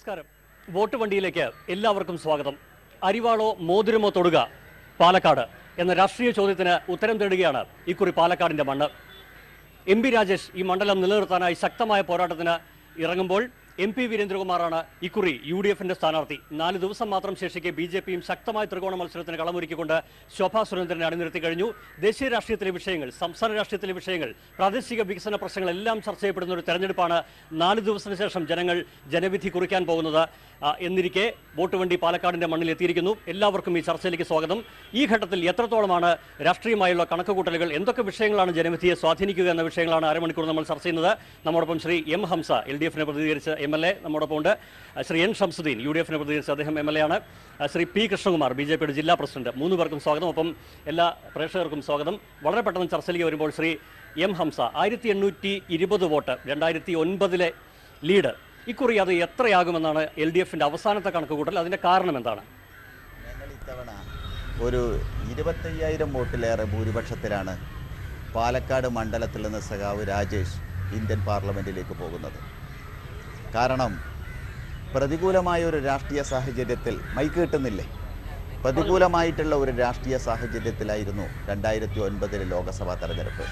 നമസ്കാരം വോട്ട് വണ്ടിയിലേക്ക് എല്ലാവർക്കും സ്വാഗതം അരിവാളോ മോതിരമോ തൊടുക പാലക്കാട് എന്ന രാഷ്ട്രീയ ചോദ്യത്തിന് ഉത്തരം തേടുകയാണ് ഇക്കുറി പാലക്കാടിന്റെ മണ്ണ് എം പി രാജേഷ് ഈ മണ്ഡലം നിലനിർത്താനായി ശക്തമായ പോരാട്ടത്തിന് ഇറങ്ങുമ്പോൾ എം പി വീരേന്ദ്രകുമാറാണ് ഇക്കുറി യു ഡി എഫിന്റെ സ്ഥാനാർത്ഥി നാല് ദിവസം മാത്രം ശേഷിക്കെ ബി ജെ പിയും ശക്തമായ ത്രികോണ മത്സരത്തിന് കളമൊരുക്കിക്കൊണ്ട് ശോഭാ സുരേന്ദ്രനെ അണിനിർത്തി കഴിഞ്ഞു ദേശീയ രാഷ്ട്രീയത്തിലെ വിഷയങ്ങൾ സംസ്ഥാന രാഷ്ട്രീയത്തിലെ വിഷയങ്ങൾ പ്രാദേശിക വികസന പ്രശ്നങ്ങളെല്ലാം ചർച്ച ചെയ്യപ്പെടുന്ന ഒരു തെരഞ്ഞെടുപ്പാണ് നാല് ദിവസത്തിന് ശേഷം ജനങ്ങൾ ജനവിധി കുറിക്കാൻ പോകുന്നത് ആ, എന്നിരിക്കെ വോട്ട് വണ്ടി പാലക്കാടിന്റെ മണ്ണിൽ എത്തിയിരിക്കുന്നു എല്ലാവർക്കും ഈ ചർച്ചയിലേക്ക് സ്വാഗതം ഈ ഘട്ടത്തിൽ എത്രത്തോളമാണ് രാഷ്ട്രീയമായുള്ള കണക്കുകൂട്ടലുകൾ എന്തൊക്കെ വിഷയങ്ങളാണ് ജനവിധിയെ സ്വാധീനിക്കുക എന്ന വിഷയങ്ങളാണ് അരമണിക്കൂർ നമ്മൾ ചർച്ച ചെയ്യുന്നത് നമ്മോടൊപ്പം Shri M Hamsa L D എഫിനെ പ്രതികരിച്ച എം എൽ എ നമ്മോടൊപ്പം ഉണ്ട് ആ, Shri N Shamsuddin U D എഫിനെ പ്രതികരിച്ച അദ്ദേഹം എം എൽ എ ആണ് ആ, Shri P Krishnakumar B J പിയുടെ ജില്ലാ പ്രസിഡന്റ് മൂന്ന് പേർക്കും സ്വാഗതം ഒപ്പം എല്ലാ പ്രേക്ഷകർക്കും സ്വാഗതം വളരെ പെട്ടെന്ന് ചർച്ചയിലേക്ക് വരുമ്പോൾ ശ്രീ എം ഹംസ ആയിരത്തി എണ്ണൂറ്റി ഇരുപത് വോട്ട് രണ്ടായിരത്തി ഒൻപതിലെ ലീഡ് ഇക്കുറി അത് എത്രയാകുമെന്നാണ് എൽ ഡി എഫിന്റെ അവസാനത്തെ കണക്കുകൂട്ടൽ അതിന്റെ കാരണം എന്താണ് ഞങ്ങൾ ഇത്തവണ ഒരു ഇരുപത്തയ്യായിരം വോട്ടിലേറെ ഭൂരിപക്ഷത്തിലാണ് പാലക്കാട് മണ്ഡലത്തിൽ നിന്ന് സഖാവ് രാജേഷ് ഇന്ത്യൻ പാർലമെൻറ്റിലേക്ക് പോകുന്നത് കാരണം പ്രതികൂലമായ ഒരു രാഷ്ട്രീയ സാഹചര്യത്തിൽ മൈക്ക് കിട്ടുന്നില്ലേ പ്രതികൂലമായിട്ടുള്ള ഒരു രാഷ്ട്രീയ സാഹചര്യത്തിലായിരുന്നു രണ്ടായിരത്തി ഒൻപതിലെ ലോക്സഭാ തെരഞ്ഞെടുപ്പ്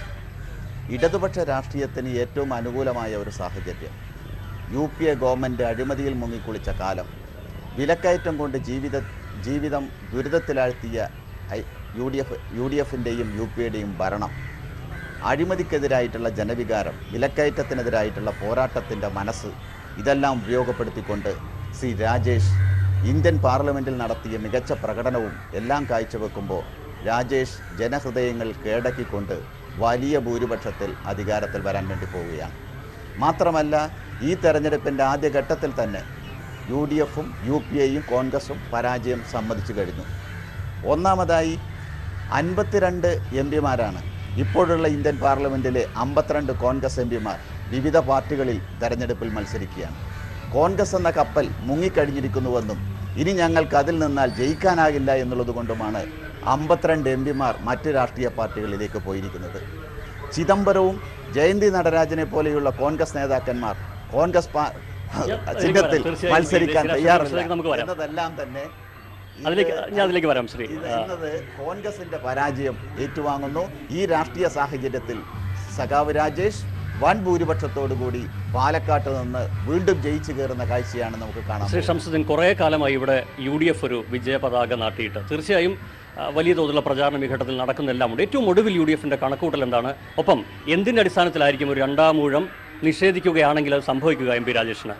ഇടതുപക്ഷ രാഷ്ട്രീയത്തിന് ഏറ്റവും അനുകൂലമായ ഒരു സാഹചര്യം യു പി എ ഗവൺമെൻറ് അഴിമതിയിൽ മുങ്ങിക്കുളിച്ച കാലം വിലക്കയറ്റം കൊണ്ട് ജീവിത ജീവിതം ദുരിതത്തിലാഴ്ത്തിയ ഐ- U D F U D എഫിൻ്റെയും യു പി എയുടെയും ഭരണം അഴിമതിക്കെതിരായിട്ടുള്ള ജനവികാരം വിലക്കയറ്റത്തിനെതിരായിട്ടുള്ള പോരാട്ടത്തിൻ്റെ മനസ്സ് ഇതെല്ലാം ഉപയോഗപ്പെടുത്തിക്കൊണ്ട് ശ്രീ രാജേഷ് ഇന്ത്യൻ പാർലമെൻറ്റിൽ നടത്തിയ മികച്ച പ്രകടനവും എല്ലാം കാഴ്ചവെക്കുമ്പോൾ രാജേഷ് ജനഹൃദയങ്ങൾ കീഴടക്കിക്കൊണ്ട് വലിയ ഭൂരിപക്ഷത്തിൽ അധികാരത്തിൽ വരാൻ വേണ്ടി പോവുകയാണ് മാത്രമല്ല ഈ തെരഞ്ഞെടുപ്പിൻ്റെ ആദ്യഘട്ടത്തിൽ തന്നെ യു ഡി എഫും യു പി എയും കോൺഗ്രസും പരാജയം സമ്മതിച്ചു കഴിഞ്ഞു ഒന്നാമതായി അൻപത്തിരണ്ട് എം പിമാരാണ് ഇപ്പോഴുള്ള ഇന്ത്യൻ പാർലമെൻറ്റിലെ അമ്പത്തിരണ്ട് കോൺഗ്രസ് എം പിമാർ വിവിധ പാർട്ടികളിൽ തെരഞ്ഞെടുപ്പിൽ മത്സരിക്കുകയാണ് കോൺഗ്രസ് എന്ന കപ്പൽ മുങ്ങിക്കഴിഞ്ഞിരിക്കുന്നുവെന്നും ഇനി ഞങ്ങൾക്ക് അതിൽ നിന്നാൽ ജയിക്കാനാകില്ല എന്നുള്ളത് കൊണ്ടുമാണ് അമ്പത്തിരണ്ട് എം പിമാർ മറ്റ് രാഷ്ട്രീയ പാർട്ടികളിലേക്ക് പോയിരിക്കുന്നത് ചിദംബരവും ജയന്തി നടരാജനെ പോലെയുള്ള കോൺഗ്രസ് നേതാക്കന്മാർ കോൺഗ്രസ് പാ- ചിഹ്നത്തിൽ തീർച്ചയായും മത്സരിക്കാൻ ഈ ദേശീയ തയ്യാറല്ല രാഷ്ട്രീയത്തിലേക്ക് നമുക്ക് വരാം. എന്നതെല്ലാം തന്നെ ഇത് അതിലേക്ക് ഞാൻ അതിലേക്ക് വരാം ശ്രീ ഇത് ആ, എന്നത് കോൺഗ്രസിന്റെ പരാജയം ഏറ്റുവാങ്ങുന്നു ഈ രാഷ്ട്രീയ സാഹചര്യത്തിൽ സഖാവ് രാജേഷ് വൻ ഭൂരിപക്ഷത്തോടുകൂടി പാലക്കാട്ട് നിന്ന് വീണ്ടും ജയിച്ചു കയറുന്ന കാഴ്ചയാണ് നമുക്ക് കാണാൻ ശ്രീ ഷംസുദ്ദീൻ കുറേ കാലമായി ഇവിടെ യു ഡി എഫ് ഒരു വിജയ പതാക നാട്ടിയിട്ട് തീർച്ചയായും ആ, വലിയ തോതിലുള്ള പ്രചാരണം ഈ ഘട്ടത്തിൽ നടക്കുന്നെല്ലാം ഉണ്ട് ഏറ്റവും ഒടുവിൽ യു ഡി എഫിന്റെ കണക്കൂട്ടൽ എന്താണ് ഒപ്പം എന്തിന്റെ അടിസ്ഥാനത്തിലായിരിക്കും ഒരു രണ്ടാം ഊഴം നിഷേധിക്കുകയാണെങ്കിൽ അത് സംഭവിക്കുക എം പി രാജേഷിന്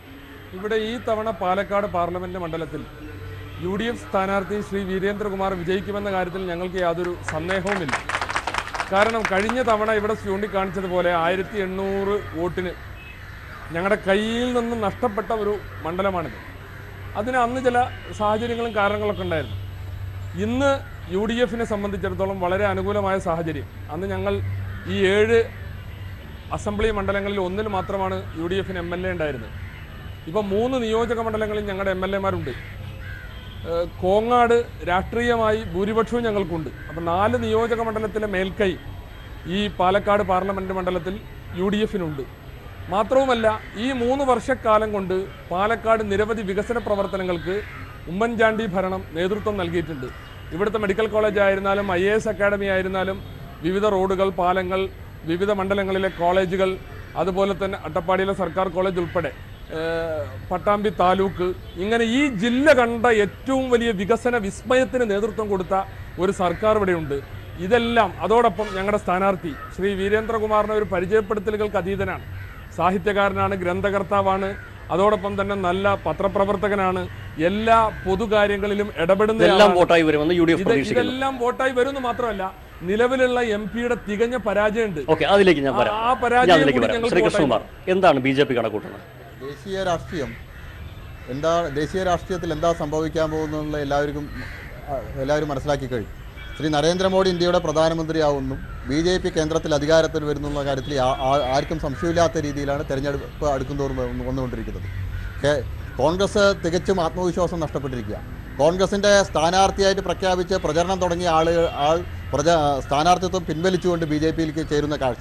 ഇവിടെ ഈ തവണ പാലക്കാട് പാർലമെന്റ് മണ്ഡലത്തിൽ യു ഡി എഫ് സ്ഥാനാർത്ഥി ശ്രീ വീരേന്ദ്രകുമാർ വിജയിക്കുമെന്ന കാര്യത്തിൽ ഞങ്ങൾക്ക് യാതൊരു സന്ദേഹവുമില്ല കാരണം കഴിഞ്ഞ തവണ ഇവിടെ ചൂണ്ടിക്കാണിച്ചതുപോലെ ആയിരത്തി എണ്ണൂറ് വോട്ടിന് ഞങ്ങളുടെ കയ്യിൽ നിന്ന് നഷ്ടപ്പെട്ട ഒരു മണ്ഡലമാണിത് അതിന് അന്ന് ചില സാഹചര്യങ്ങളും കാരണങ്ങളൊക്കെ ഉണ്ടായിരുന്നു ഇന്ന് യു ഡി എഫിനെ സംബന്ധിച്ചിടത്തോളം വളരെ അനുകൂലമായ സാഹചര്യം അന്ന് ഞങ്ങൾ ഈ ഏഴ് അസംബ്ലി മണ്ഡലങ്ങളിൽ ഒന്നിൽ മാത്രമാണ് യു ഡി എഫിന് എം എൽ എ ഉണ്ടായിരുന്നത് ഇപ്പം മൂന്ന് നിയോജക മണ്ഡലങ്ങളിൽ ഞങ്ങളുടെ എം എൽ എമാരുണ്ട് ഏഹ് കോങ്ങാട് രാഷ്ട്രീയമായി ഭൂരിപക്ഷവും ഞങ്ങൾക്കുണ്ട് അപ്പം നാല് നിയോജക മണ്ഡലത്തിലെ മേൽക്കൈ ഈ പാലക്കാട് പാർലമെൻറ്റ് മണ്ഡലത്തിൽ യു ഡി എഫിനുണ്ട് മാത്രവുമല്ല ഈ മൂന്ന് വർഷക്കാലം കൊണ്ട് പാലക്കാട് നിരവധി വികസന പ്രവർത്തനങ്ങൾക്ക് ഉമ്മൻചാണ്ടി ഭരണം നേതൃത്വം നൽകിയിട്ടുണ്ട് ഇവിടുത്തെ മെഡിക്കൽ കോളേജ് ആയിരുന്നാലും ഐ എ എസ് അക്കാഡമി ആയിരുന്നാലും വിവിധ റോഡുകൾ പാലങ്ങൾ വിവിധ മണ്ഡലങ്ങളിലെ കോളേജുകൾ അതുപോലെ തന്നെ അട്ടപ്പാടിയിലെ സർക്കാർ കോളേജ് ഉൾപ്പെടെ ഏഹ് പട്ടാമ്പി താലൂക്ക് ഇങ്ങനെ ഈ ജില്ല കണ്ട ഏറ്റവും വലിയ വികസന വിസ്മയത്തിന് നേതൃത്വം കൊടുത്ത ഒരു സർക്കാർ ഇവിടെയുണ്ട് ഇതെല്ലാം അതോടൊപ്പം ഞങ്ങളുടെ സ്ഥാനാർത്ഥി ശ്രീ വീരേന്ദ്രകുമാറിനെ ഒരു പരിചയപ്പെടുത്തലുകൾക്ക് അതീതനാണ് സാഹിത്യകാരനാണ് ഗ്രന്ഥകർത്താവാണ് അതോടൊപ്പം തന്നെ നല്ല പത്രപ്രവർത്തകനാണ് എല്ലാ പൊതുകാര്യങ്ങളിലും ഇടപെടുന്ന ഇതെല്ലാം ആളാണ്. വോട്ടായി വരുമെന്ന് യു ഡി എഫ് ഇത് പ്രതീക്ഷിക്കുന്നു ഇതെല്ലാം വോട്ടായി വരുന്നു മാത്രമല്ല നിലവിലുള്ള എം പിയുടെ തികഞ്ഞ പരാജയമുണ്ട് ഓക്കെ അതിലേക്ക് ഞാൻ വരാം ആ- ആ പരാജയം ഞാൻ അതിലേക്ക് കൂടി വരാം ഞങ്ങൾക്ക് ശ്രീ കൃഷ്ണകുമാർ എന്താണ് ബി ജെ പി കണക്കൂട്ടുന്നത് ദേശീയ രാഷ്ട്രീയം എന്താ ദേശീയ രാഷ്ട്രീയത്തിൽ എന്താ സംഭവിക്കാൻ പോകുന്നുള്ള എല്ലാവർക്കും ആ, എല്ലാവരും മനസ്സിലാക്കി കഴിഞ്ഞു ശ്രീ നരേന്ദ്രമോദി ഇന്ത്യയുടെ പ്രധാനമന്ത്രിയാവുന്നു ബി ജെ പി കേന്ദ്രത്തിൽ അധികാരത്തിൽ വരുന്നുള്ള കാര്യത്തിൽ ആ- ആ- ആർക്കും സംശയമില്ലാത്ത രീതിയിലാണ് തെരഞ്ഞെടുപ്പ് അടുക്കുന്തോറും വന്നു- വന്നുകൊണ്ടിരിക്കുന്നത് കേ- കോൺഗ്രസ് തികച്ചും ആത്മവിശ്വാസം നഷ്ടപ്പെട്ടിരിക്കുക കോൺഗ്രസിൻ്റെ സ്ഥാനാർത്ഥിയായിട്ട് പ്രഖ്യാപിച്ച് പ്രചരണം തുടങ്ങിയ ആളുകൾ ആൾ പ്രജ സ്ഥാനാർത്ഥിത്വം പിൻവലിച്ചുകൊണ്ട് ബി ജെ പിയിലേക്ക് ചേരുന്ന കാഴ്ചയാണ്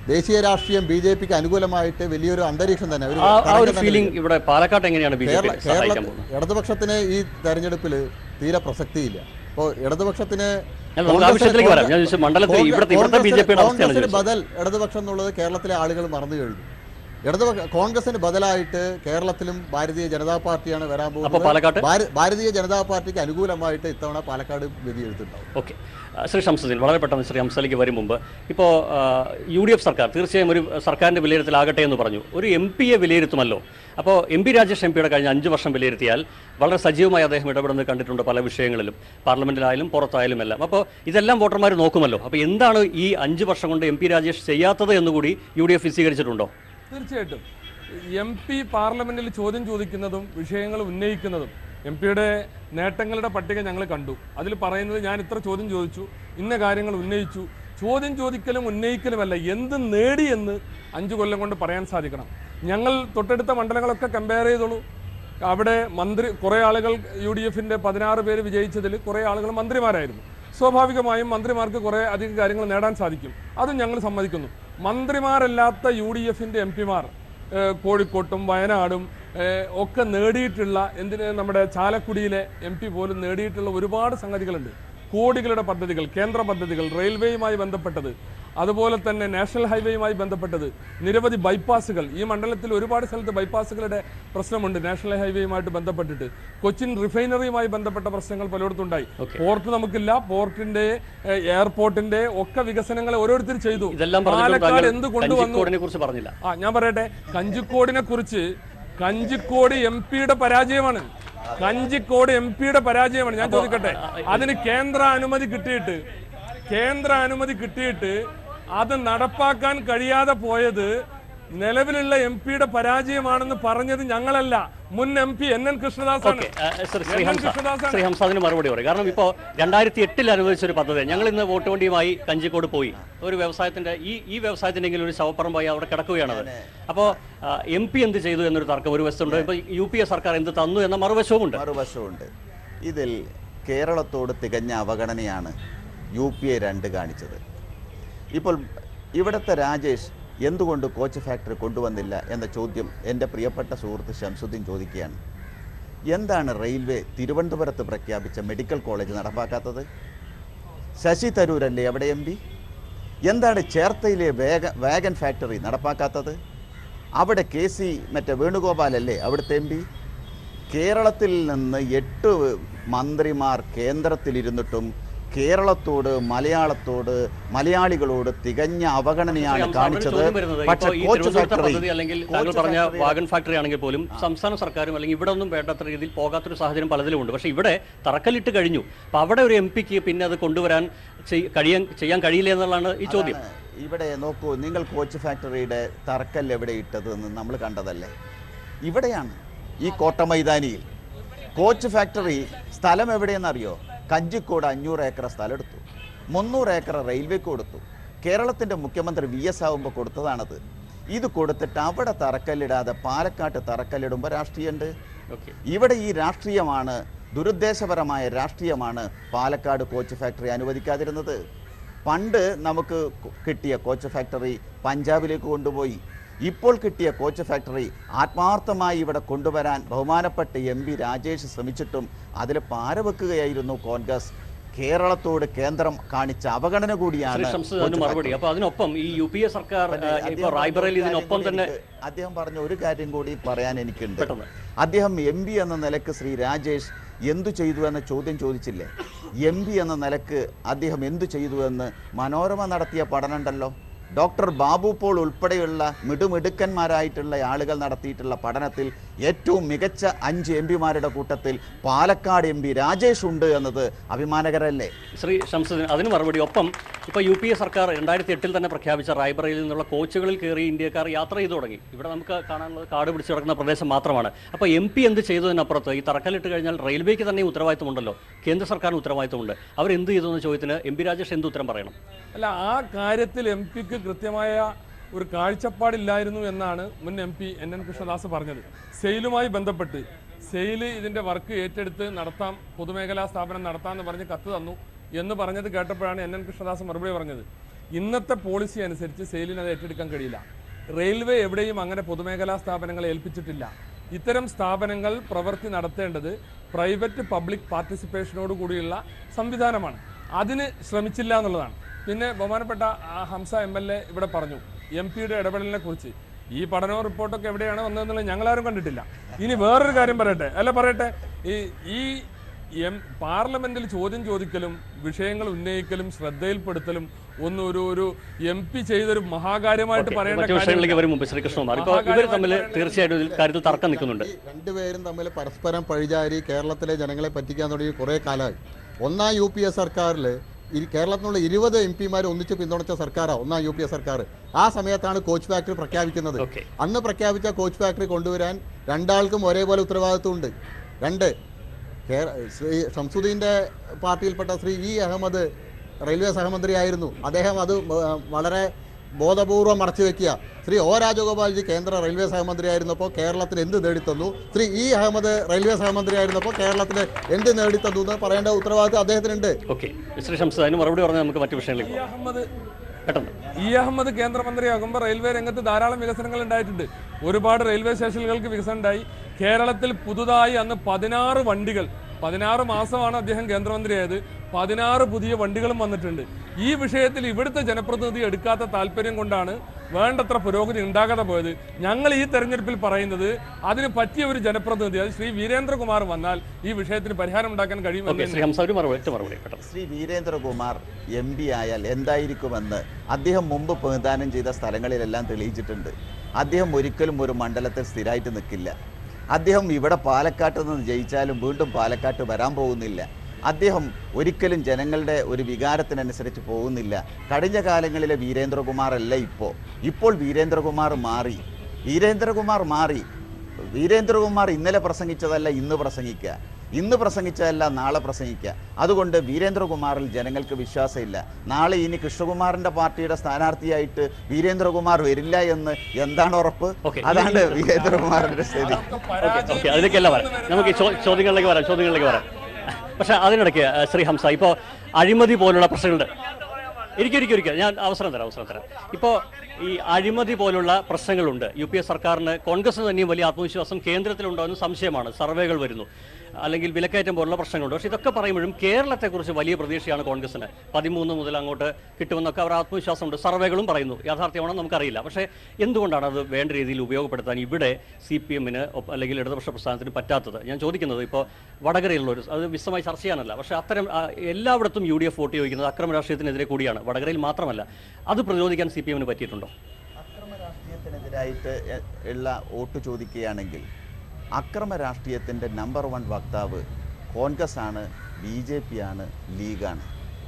ദേശീയ രാഷ്ട്രീയം ബി ജെ പിക്ക് അനുകൂലമായിട്ട് വലിയൊരു അന്തരീക്ഷം തന്നെ ഒരു ആ ആ ഒരു തരംഗം തന്നെ ഫീലിംഗ് ഇവിടെ പാലക്കാട്ട് എങ്ങനെയാണ് ബി ജെ കേരള പി സഹായിക്കാൻ കേരള പോകുന്നത് ഇടതുപക്ഷത്തിന് ഈ തെരഞ്ഞെടുപ്പിൽ തീരെ പ്രസക്തിയില്ല ഇപ്പോൾ ഇടതുപക്ഷത്തിന് ഞാൻ നമുക്ക് ആ വിഷയത്തിലേക്ക് വരാം. ഞാൻ ചോദിച്ചത് മണ്ഡലത്തിൽ കോൺഗ്രസ്- ഇവിടുത്തെ- ഇവിടുത്തെ കോൺഗ്രസിന് BJP യുടെ അവസ്ഥയാണ് കോൺഗ്രസിന് ചോദിച്ചത്. ബദൽ ഇടതുപക്ഷം എന്നുള്ളത് കേരളത്തിലെ ആളുകൾ മറന്നു കഴിഞ്ഞു ഇടതുപക്ഷ കോൺഗ്രസിന് ബദലായിട്ട് കേരളത്തിലും ഭാരതീയ ജനതാ പാർട്ടിയാണ് വരാൻ അപ്പോൾ പാലക്കാട്ട്? പോകുന്നത് ഭാര- ഭാരതീയ ജനതാ പാർട്ടിക്ക് അനുകൂലമായിട്ട് ഇത്തവണ പാലക്കാട് വിധിയെഴുത്തുണ്ടാവും ഓക്കെ ശ്രീ ഷംസുദ്ദീൻ വളരെ പെട്ടെന്ന് ശ്രീ ഹംസലിക്ക് വരും മുമ്പ് ഇപ്പോൾ യു ഡി എഫ് സർക്കാർ തീർച്ചയായും ഒരു സർക്കാരിൻ്റെ വിലയിരുത്തലാകട്ടെ എന്ന് പറഞ്ഞു ഒരു എം പിയെ വിലയിരുത്തുമല്ലോ അപ്പോൾ എം പി രാജേഷ് എം പിയുടെ കഴിഞ്ഞ അഞ്ച് വർഷം വിലയിരുത്തിയാൽ വളരെ സജീവമായി അദ്ദേഹം ഇടപെടുന്നത് കണ്ടിട്ടുണ്ട് പല വിഷയങ്ങളിലും പാർലമെന്റിലായാലും പുറത്തായാലും എല്ലാം അപ്പോൾ ഇതെല്ലാം വോട്ടർമാർ നോക്കുമല്ലോ അപ്പോൾ എന്താണ് ഈ അഞ്ച് വർഷം കൊണ്ട് എം പി രാജേഷ് ചെയ്യാത്തത് എന്നുകൂടി യു ഡി എഫ് വിശദീകരിച്ചിട്ടുണ്ടോ തീർച്ചയായിട്ടും എം പി പാർലമെന്റിൽ ചോദ്യം ചോദിക്കുന്നതും വിഷയങ്ങൾ ഉന്നയിക്കുന്നതും എം പിയുടെ നേട്ടങ്ങളുടെ പട്ടിക ഞങ്ങൾ കണ്ടു അതിൽ പറയുന്നത് ഞാൻ ഇത്ര ചോദ്യം ചോദിച്ചു ഇന്ന കാര്യങ്ങൾ ഉന്നയിച്ചു ചോദ്യം ചോദിക്കലും ഉന്നയിക്കലുമല്ല എന്ത് നേടി എന്ന് അഞ്ചു കൊല്ലം കൊണ്ട് പറയാൻ സാധിക്കണം ഞങ്ങൾ തൊട്ടടുത്ത മണ്ഡലങ്ങളൊക്കെ കമ്പയർ ചെയ്തോളൂ അവിടെ മന്ത്രി കുറേ ആളുകൾ യു ഡി എഫിൻ്റെ പതിനാറ് പേര് വിജയിച്ചതിൽ കുറേ ആളുകൾ മന്ത്രിമാരായിരുന്നു സ്വാഭാവികമായും മന്ത്രിമാർക്ക് കുറേ അധികം കാര്യങ്ങൾ നേടാൻ സാധിക്കും അതും ഞങ്ങൾ സമ്മതിക്കുന്നു മന്ത്രിമാരല്ലാത്ത യു ഡി എഫിൻ്റെ എം പിമാർ കോഴിക്കോട്ടും വയനാടും ഏഹ്, ഒക്കെ നേടിയിട്ടുള്ള എന്തിന് നമ്മുടെ ചാലക്കുടിയിലെ എം പി പോലും നേടിയിട്ടുള്ള ഒരുപാട് സംഗതികളുണ്ട് കോടികളുടെ പദ്ധതികൾ കേന്ദ്ര പദ്ധതികൾ റെയിൽവേയുമായി ബന്ധപ്പെട്ടത് അതുപോലെ തന്നെ നാഷണൽ ഹൈവേയുമായി ബന്ധപ്പെട്ടത് നിരവധി ബൈപ്പാസുകൾ ഈ മണ്ഡലത്തിൽ ഒരുപാട് സ്ഥലത്ത് ബൈപ്പാസുകളുടെ പ്രശ്നമുണ്ട് നാഷണൽ ഹൈവേയുമായിട്ട് ബന്ധപ്പെട്ടിട്ട് കൊച്ചിൻ റിഫൈനറിയുമായി ബന്ധപ്പെട്ട പ്രശ്നങ്ങൾ പലയിടത്തും ഉണ്ടായി പോർട്ട് നമുക്കില്ല പോർട്ടിന്റെ ഏഹ്, എയർപോർട്ടിന്റെ ഒക്കെ വികസനങ്ങൾ ഓരോരുത്തർ ചെയ്തു ഇതെല്ലാം പറഞ്ഞിട്ടും പാലക്കാട് താങ്കൾ എന്ത് കൊണ്ടുവന്നു കഞ്ചിക്കോടിനെ കുറിച്ച് പറഞ്ഞില്ല ആ ഞാൻ പറയട്ടെ കഞ്ചിക്കോടിനെ കുറിച്ച് കഞ്ചിക്കോട് എം പിയുടെ പരാജയമാണ് കഞ്ചിക്കോട് എം പിയുടെ പരാജയമാണ് ഞാൻ ചോദിക്കട്ടെ അതിന് കേന്ദ്ര അനുമതി കിട്ടിയിട്ട് കേന്ദ്ര അനുമതി കിട്ടിയിട്ട് അത് നടപ്പാക്കാൻ കഴിയാതെ പോയത് നിലവിലുള്ള എം പിയുടെ പരാജയമാണെന്ന് പറഞ്ഞത് ഞങ്ങളല്ല മുൻ എം പി എൻ എൻ കൃഷ്ണദാസാണ് ഓക്കെ ശ്രീ ശ്രീ എൻ. ഹംസ കൃഷ്ണദാസാണ്. ശ്രീ ഹംസ അതിന് മറുപടി പറയും കാരണം ഇപ്പോൾ രണ്ടായിരത്തി എട്ടിൽ അനുവദിച്ച ഒരു പദ്ധതി ഞങ്ങൾ ഇന്ന് വോട്ട് വണ്ടിയുമായി കഞ്ചിക്കോട് പോയി ഒരു വ്യവസായത്തിന്റെ ഈ ഈ വ്യവസായത്തിൻ്റെങ്കിലും ഒരു ശവപ്പറമ്പായി അവിടെ കിടക്കുകയാണത് അപ്പോൾ എം പി എന്ത് ചെയ്തു എന്നൊരു തർക്കം ഒരു വശത്തുണ്ട് ഇപ്പോൾ യു പി എ സർക്കാർ എന്ത് തന്നു എന്ന മറുവശവുമുണ്ട് മറുവശമുണ്ട് ഇതിൽ കേരളത്തോട് തികഞ്ഞ അവഗണനയാണ് യു പി എ രണ്ട് കാണിച്ചത് ഇപ്പോൾ ഇവിടുത്തെ രാജേഷ് എന്തുകൊണ്ട് കോച്ച് ഫാക്ടറി കൊണ്ടുവന്നില്ല എന്ന ചോദ്യം എൻ്റെ പ്രിയപ്പെട്ട സുഹൃത്ത് ശംസുദ്ദീൻ ചോദിക്കുകയാണ് എന്താണ് റെയിൽവേ തിരുവനന്തപുരത്ത് പ്രഖ്യാപിച്ച മെഡിക്കൽ കോളേജ് നടപ്പാക്കാത്തത് ശശി തരൂരല്ലേ അവിടെ എം പി എന്താണ് ചേർത്തയിലെ വേഗ വാഗൻ ഫാക്ടറി നടപ്പാക്കാത്തത് അവിടെ കെ സി മറ്റേ വേണുഗോപാലല്ലേ അവിടുത്തെ എം പി കേരളത്തിൽ നിന്ന് എട്ട് മന്ത്രിമാർ കേന്ദ്രത്തിലിരുന്നിട്ടും കേരളത്തോട് മലയാളത്തോട് മലയാളികളോട് തികഞ്ഞ അവഗണനയാണ് ശ്രീ ഹംസ, അവിടെ ഒരു കാണിച്ചത് ചോദ്യം വരുന്നത് പക്ഷെ ഇപ്പോൾ ഈ കോച്ച് തിരുവനന്തപുരത്തെ ഫാക്ടറി പദ്ധതി അല്ലെങ്കിൽ കോച്ച് താങ്കൾ പറഞ്ഞ ഫാക്ടറി വാഗൺ ഫാക്ടറി ആണെങ്കിൽ പോലും സംസ്ഥാന സർക്കാരും അല്ലെങ്കിൽ ഇവിടെ ഒന്നും വേണ്ടത്ര രീതിയിൽ പോകാത്തൊരു സാഹചര്യം പലതിലുമുണ്ട് പക്ഷേ ഇവിടെ തറക്കല്ലിട്ട് കഴിഞ്ഞു അപ്പോൾ അവിടെ ഒരു എം പിക്ക് പിന്നെ അത് കൊണ്ടുവരാൻ ചെയ്- കഴിയാൻ ചെയ്യാൻ കഴിയില്ല എന്നുള്ളതാണ് ഈ ചോദ്യം അതാണ് ഇവിടെ നോക്കൂ നിങ്ങൾ കോച്ച് ഫാക്ടറിയുടെ തറക്കല്ല് എവിടെ ഇട്ടതെന്ന് നമ്മൾ കണ്ടതല്ലേ ഇവിടെയാണ് ഈ കോട്ട മൈതാനിയിൽ കോച്ച് ഫാക്ടറി സ്ഥലം എവിടെയെന്നറിയോ കഞ്ചിക്കോട് അഞ്ഞൂറ് ഏക്കർ സ്ഥലം എടുത്തു മുന്നൂറ് ഏക്കർ റെയിൽവേക്ക് കൊടുത്തു കേരളത്തിൻ്റെ മുഖ്യമന്ത്രി വി എസ് ആവുമ്പോൾ കൊടുത്തതാണത് ഇത് കൊടുത്തിട്ട് അവിടെ തറക്കല്ലിടാതെ പാലക്കാട്ട് തറക്കല്ലിടുമ്പോൾ രാഷ്ട്രീയമുണ്ട് ഓക്കെ ഇവിടെ ഈ രാഷ്ട്രീയമാണ് ദുരുദ്ദേശപരമായ രാഷ്ട്രീയമാണ് പാലക്കാട് കോച്ച് ഫാക്ടറി അനുവദിക്കാതിരുന്നത് പണ്ട് നമുക്ക് കു- കിട്ടിയ കോച്ച് ഫാക്ടറി പഞ്ചാബിലേക്ക് കൊണ്ടുപോയി ഇപ്പോൾ കിട്ടിയ കോച്ച് ഫാക്ടറി ആത്മാർത്ഥമായി ഇവിടെ കൊണ്ടുവരാൻ ബഹുമാനപ്പെട്ട എം പി രാജേഷ് ശ്രമിച്ചിട്ടും അതിൽ പാരവെക്കുകയായിരുന്നു കോൺഗ്രസ് കേരളത്തോട് കേന്ദ്രം കാണിച്ച അവഗണന ശ്രീ കൂടിയാണ് ഷംസ് അതിന് കോച്ച് മറുപടി ഫാക്ടറി. അപ്പോൾ അതിനൊപ്പം ഈ യു പി എ സർക്കാർ പിന്നെ ഇപ്പോൾ അദ്ദേഹം പറഞ്ഞ റായ്ബറയിൽ ഒരു ഇതിനൊപ്പം കാര്യം തന്നെ കൂടി എനിക്ക് അദ്ദേഹം പറഞ്ഞ ഒരു കാര്യം കൂടി പറയാൻ എനിക്കുണ്ട് പെട്ടെന്ന്. അദ്ദേഹം എം പി എന്ന നിലക്ക് ശ്രീ രാജേഷ് എന്തു ചെയ്തു എന്ന ചോദ്യം ചോദിച്ചില്ലേ എം പി എന്ന നിലക്ക് അദ്ദേഹം എന്തു ചെയ്തു എന്ന് മനോരമ നടത്തിയ പഠനമുണ്ടല്ലോ ഡോക്ടർ ബാബു പോൾ ഉൾപ്പെടെയുള്ള മിടുമിടുക്കന്മാരായിട്ടുള്ള ആളുകൾ നടത്തിയിട്ടുള്ള പഠനത്തിൽ ഏറ്റവും മികച്ച അഞ്ച് എം പിമാരുടെ കൂട്ടത്തിൽ പാലക്കാട് എം പി രാജേഷ് ഉണ്ട് എന്നത് അഭിമാനകരല്ലേ ശ്രീ ഷംസുദ്ദീൻ അതിന് മറുപടി ഒപ്പം ഇപ്പോൾ യു പി എ സർക്കാർ രണ്ടായിരത്തി എട്ടിൽ തന്നെ പ്രഖ്യാപിച്ച റായ്ബറയിൽ നിന്നുള്ള കോച്ചുകളിൽ കയറി ഇന്ത്യക്കാർ യാത്ര ചെയ്തു തുടങ്ങി ഇവിടെ നമുക്ക് കാണാനുള്ളത് കാട് പിടിച്ച് കിടക്കുന്ന പ്രദേശം മാത്രമാണ് അപ്പോൾ എം പി എന്ത് ചെയ്തതിനപ്പുറത്ത് ഈ തറക്കല്ലിട്ട് കഴിഞ്ഞാൽ റെയിൽവേക്ക് തന്നെ ഉത്തരവാദിത്തമുണ്ടല്ലോ കേന്ദ്ര സർക്കാരിന് ഉത്തരവാദിത്തമുണ്ട് അവർ എന്ത് ചെയ്തു എന്ന ചോദ്യത്തിന് എം പി രാജേഷ് എന്ത് ഉത്തരം പറയണം അല്ല ആ കാര്യത്തിൽ എം പിക്ക് കൃത്യമായ ഒരു കാഴ്ചപ്പാടില്ലായിരുന്നു എന്നാണ് മുൻ M P N N Krishnadas പറഞ്ഞത് സെയിലുമായി ബന്ധപ്പെട്ട് സെയിൽ ഇതിന്റെ വർക്ക് ഏറ്റെടുത്ത് നടത്താം പൊതുമേഖലാ സ്ഥാപനം നടത്താമെന്ന് പറഞ്ഞ് കത്ത് തന്നു എന്ന് പറഞ്ഞത് കേട്ടപ്പോഴാണ് എൻ എൻ കൃഷ്ണദാസ് മറുപടി പറഞ്ഞത് ഇന്നത്തെ പോളിസി അനുസരിച്ച് സെയിലിന് അത് ഏറ്റെടുക്കാൻ കഴിയില്ല റെയിൽവേ എവിടെയും അങ്ങനെ പൊതുമേഖലാ സ്ഥാപനങ്ങളെ ഏൽപ്പിച്ചിട്ടില്ല ഇത്തരം സ്ഥാപനങ്ങൾ പ്രവൃത്തി നടത്തേണ്ടത് പ്രൈവറ്റ് പബ്ലിക് പാർട്ടിസിപ്പേഷനോട് കൂടിയുള്ള സംവിധാനമാണ് അതിന് ശ്രമിച്ചില്ല എന്നുള്ളതാണ് പിന്നെ ബഹുമാനപ്പെട്ട ആ, ഹംസ എം എൽ എ ഇവിടെ പറഞ്ഞു എം പിയുടെ ഇടപെടലിനെ കുറിച്ച് ഈ പഠനവും റിപ്പോർട്ടൊക്കെ എവിടെയാണ് വന്നതെന്നുള്ളത് ഞങ്ങളാരും കണ്ടിട്ടില്ല ഇനി വേറൊരു കാര്യം പറയട്ടെ അല്ല പറയട്ടെ ഈ ഈ എം പാർലമെന്റിൽ ചോദ്യം ചോദിക്കലും വിഷയങ്ങൾ ഉന്നയിക്കലും ശ്രദ്ധയിൽപ്പെടുത്തലും ഒന്നും ഒരു ഒരു എം പി ചെയ്തൊരു മഹാകാര്യമായിട്ട് പറയേണ്ട മറ്റു വിഷയങ്ങളിലേക്ക് വരും മുമ്പ് ശ്രീകൃഷ്ണകുമാർ ഇപ്പോൾ ഇവർ തമ്മിൽ തീർച്ചയായിട്ടും ഇതിൽ കാര്യത്തിൽ തർക്കം നിൽക്കുന്നുണ്ട് ഈ രണ്ടുപേരും തമ്മിൽ പരസ്പരം പഴിചാരി കേരളത്തിലെ ജനങ്ങളെ പറ്റിക്കാൻ തുടങ്ങി കുറേ കാലമായി ഒന്നാം യു പി എ സർക്കാരിൽ ഈ കേരളത്തിലുള്ള ഇരുപത് എം പിമാർ ഒന്നിച്ച് പിന്തുണച്ച സർക്കാരാണ് ഒന്നാം യു പി എ സർക്കാർ ആ സമയത്താണ് കോച്ച് ഫാക്ടറി പ്രഖ്യാപിക്കുന്നത് ഓക്കെ അന്ന് പ്രഖ്യാപിച്ച കോച്ച് ഫാക്ടറി കൊണ്ടുവരാൻ രണ്ടാൾക്കും ഒരേപോലെ ഉത്തരവാദിത്വമുണ്ട് രണ്ട് കേര ശ്രീ ഷംസുദ്ദീൻ്റെ പാർട്ടിയിൽപ്പെട്ട ശ്രീ ഇ അഹമ്മദ് റെയിൽവേ സഹമന്ത്രിയായിരുന്നു അദ്ദേഹം അത് വ- വളരെ ബോധപൂർവം മറച്ചു വെക്കുക ശ്രീ ഒ രാജഗോപാൽജി കേന്ദ്ര റെയിൽവേ സഹമന്ത്രിയായിരുന്നപ്പോൾ കേരളത്തിന് എന്ത് നേടിത്തന്നു ശ്രീ ഇ അഹമ്മദ് റെയിൽവേ സഹമന്ത്രിയായിരുന്നപ്പോൾ കേരളത്തിന് എന്ത് നേടിത്തന്നു എന്ന് പറയേണ്ട ഉത്തരവാദിത്വം അദ്ദേഹത്തിനുണ്ട് ഓക്കെ ശ്രീ ഷംസ് അതിന് മറുപടി പറഞ്ഞാൽ നമുക്ക് മറ്റു വിഷയങ്ങളിലേക്ക് ഈ പോകാം അഹമ്മദ് പെട്ടെന്ന് ഇ അഹമ്മദ് കേന്ദ്രമന്ത്രിയാകുമ്പോൾ റെയിൽവേ രംഗത്ത് ധാരാളം വികസനങ്ങൾ ഉണ്ടായിട്ടുണ്ട് ഒരുപാട് റെയിൽവേ സ്റ്റേഷനുകൾക്ക് വികസനം ഉണ്ടായി കേരളത്തിൽ പുതുതായി അന്ന് പതിനാറ് വണ്ടികൾ പതിനാറ് മാസമാണ് അദ്ദേഹം കേന്ദ്രമന്ത്രിയായത് പതിനാറ് പുതിയ വണ്ടികളും വന്നിട്ടുണ്ട് ഈ വിഷയത്തിൽ ഇവിടുത്തെ ജനപ്രതിനിധി എടുക്കാത്ത താല്പര്യം കൊണ്ടാണ് വേണ്ടത്ര പുരോഗതി ഉണ്ടാകാതെ പോയത് ഞങ്ങൾ ഈ തെരഞ്ഞെടുപ്പിൽ പറയുന്നത് അതിന് പറ്റിയ ഒരു ജനപ്രതിനിധി അത് ശ്രീ വീരേന്ദ്രകുമാർ വന്നാൽ ഈ വിഷയത്തിന് പരിഹാരം ഉണ്ടാക്കാൻ ഓക്കെ കഴിയുമെന്ന് ശ്രീ ഹംസ ഒരു മറുപടി ഒറ്റ മറുപടി പെട്ടെന്ന് ശ്രീ വീരേന്ദ്രകുമാർ എം പി ആയാൽ എന്തായിരിക്കുമെന്ന് അദ്ദേഹം മുമ്പ് പ്രതിദാനം ചെയ്ത സ്ഥലങ്ങളിലെല്ലാം തെളിയിച്ചിട്ടുണ്ട് അദ്ദേഹം ഒരിക്കലും ഒരു മണ്ഡലത്തിൽ സ്ഥിരമായിട്ട് നിൽക്കില്ല അദ്ദേഹം ഇവിടെ പാലക്കാട്ട് നിന്ന് ജയിച്ചാലും വീണ്ടും പാലക്കാട്ട് വരാൻ പോകുന്നില്ല അദ്ദേഹം ഒരിക്കലും ജനങ്ങളുടെ ഒരു വികാരത്തിനനുസരിച്ച് പോകുന്നില്ല കഴിഞ്ഞ കാലങ്ങളിലെ വീരേന്ദ്രകുമാർ അല്ല ഇപ്പോൾ ഇപ്പോൾ വീരേന്ദ്രകുമാർ മാറി വീരേന്ദ്രകുമാർ മാറി വീരേന്ദ്രകുമാർ ഇന്നലെ പ്രസംഗിച്ചതല്ല ഇന്ന് പ്രസംഗിക്കുക ഇന്ന് പ്രസംഗിച്ചതല്ല നാളെ പ്രസംഗിക്കുക അതുകൊണ്ട് വീരേന്ദ്രകുമാറിൽ ജനങ്ങൾക്ക് വിശ്വാസമില്ല നാളെ ഇനി കൃഷ്ണകുമാറിന്റെ പാർട്ടിയുടെ സ്ഥാനാർത്ഥിയായിട്ട് വീരേന്ദ്രകുമാർ വരില്ല എന്ന് എന്താണ് ഉറപ്പ് Okay. അതാണ് വീരേന്ദ്രകുമാറിന്റെ സ്ഥിതി ഓക്കെ അതിലേക്കല്ല വരാം നമുക്ക് ഈ ചോ- ചോദ്യങ്ങളിലേക്ക് വരാം ചോദ്യങ്ങളിലേക്ക് വരാം പക്ഷേ അതിനിടയ്ക്ക് ആ, ശ്രീ ഹംസ ഇപ്പോൾ അഴിമതി പോലുള്ള പ്രശ്നങ്ങളുണ്ട് ഇരിക്കും ഇരിക്കും ഇരിക്കും ഞാൻ അവസരം തരാം അവസരം തരാം ഇപ്പോൾ ഈ അഴിമതി പോലുള്ള പ്രശ്നങ്ങളുണ്ട് യു പി എ സർക്കാരിന് കോൺഗ്രസിന് തന്നെയും വലിയ ആത്മവിശ്വാസം കേന്ദ്രത്തിലുണ്ടോ എന്ന് സംശയമാണ് സർവേകൾ വരുന്നു അല്ലെങ്കിൽ വിലക്കയറ്റം പോലുള്ള പ്രശ്നങ്ങളുണ്ട് പക്ഷേ ഇതൊക്കെ പറയുമ്പോഴും കേരളത്തെക്കുറിച്ച് വലിയ പ്രതീക്ഷയാണ് കോൺഗ്രസിന് പതിമൂന്ന് മുതൽ അങ്ങോട്ട് കിട്ടുമെന്നൊക്കെ അവർ ആത്മവിശ്വാസമുണ്ട് സർവേകളും പറയുന്നു യാഥാർത്ഥ്യമാണോ നമുക്കറിയില്ല പക്ഷേ എന്തുകൊണ്ടാണ് അത് വേണ്ട രീതിയിൽ ഉപയോഗപ്പെടുത്താൻ ഇവിടെ സി പി എമ്മിന് അല്ലെങ്കിൽ ഇടതുപക്ഷ പ്രസ്ഥാനത്തിന് പറ്റാത്തത് ഞാൻ ചോദിക്കുന്നത് ഇപ്പോൾ വടകരയിലുള്ള ഒരു അത് വിശദമായി ചർച്ച ചെയ്യാനല്ല പക്ഷേ അത്തരം ആ, എല്ലായിടത്തും യു ഡി എഫ് വോട്ട് ചോദിക്കുന്നത് അക്രമ രാഷ്ട്രീയത്തിനെതിരെ കൂടിയാണ് വടകരയിൽ മാത്രമല്ല അത് പ്രതിരോധിക്കാൻ സി പി എമ്മിന് പറ്റിയിട്ടുണ്ടോ അക്രമ രാഷ്ട്രീയത്തിനെതിരായിട്ട് എ- ഉള്ള വോട്ട് ചോദിക്കുകയാണെങ്കിൽ അക്രമ രാഷ്ട്രീയത്തിൻ്റെ നമ്പർ വൺ വക്താവ് കോൺഗ്രസ് ആണ് ബി ജെ പി ആണ് ലീഗാണ്